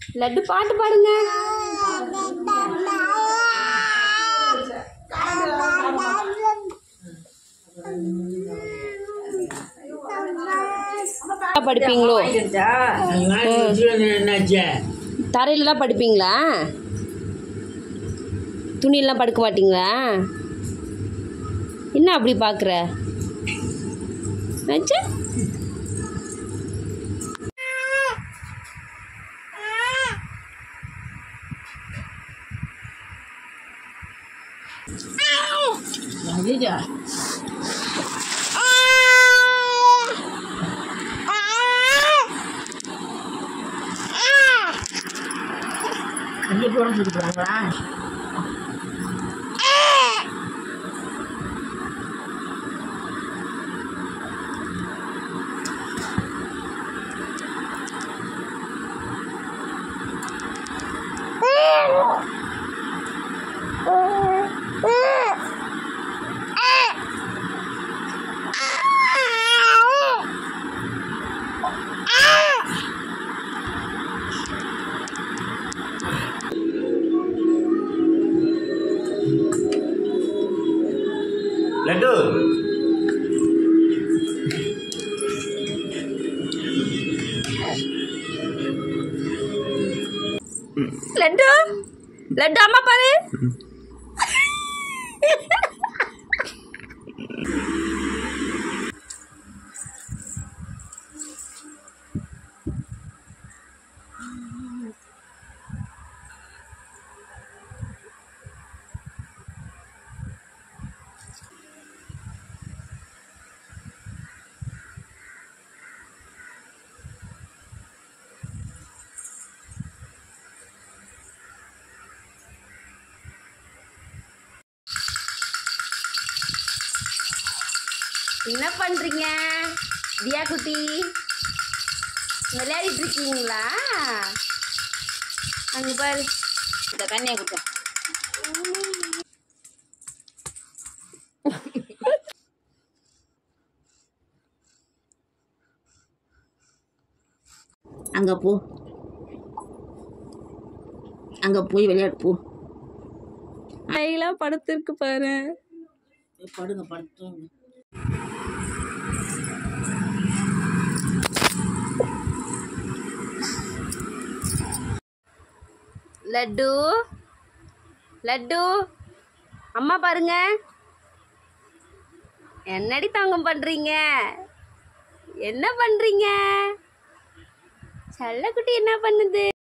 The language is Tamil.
லட்டு பாட்டு பாடுங்க படிப்பீங்களோ என்னாச்சு தரையிலலாம் படுப்பீங்களா துணியெல்லாம் படுக்க மாட்டீங்களா என்ன அப்படி பார்க்குற ஆச்சா வந்துச்சா கண்டிப்பாக உடம்பு போகிறாங்களா லட்டு லட்டு லட்டு அம்மா பாரு என்ன பண்றீங்க தியா குட்டி விளையாடிட்டு இருக்கீங்களா அங்க பாரு இந்த தண்ணியை குட்ட அங்கே போ அங்கே போய் விளையாடு போ கையெல்லாம் படுத்திருக்கு பாரு போய் படுங்க படுத்துங்க லட்டு லட்டு அம்மா பாருங்க என்னடி தங்கம் பண்றீங்க என்ன பண்றீங்க செல்லக்குட்டி என்ன பண்ணுது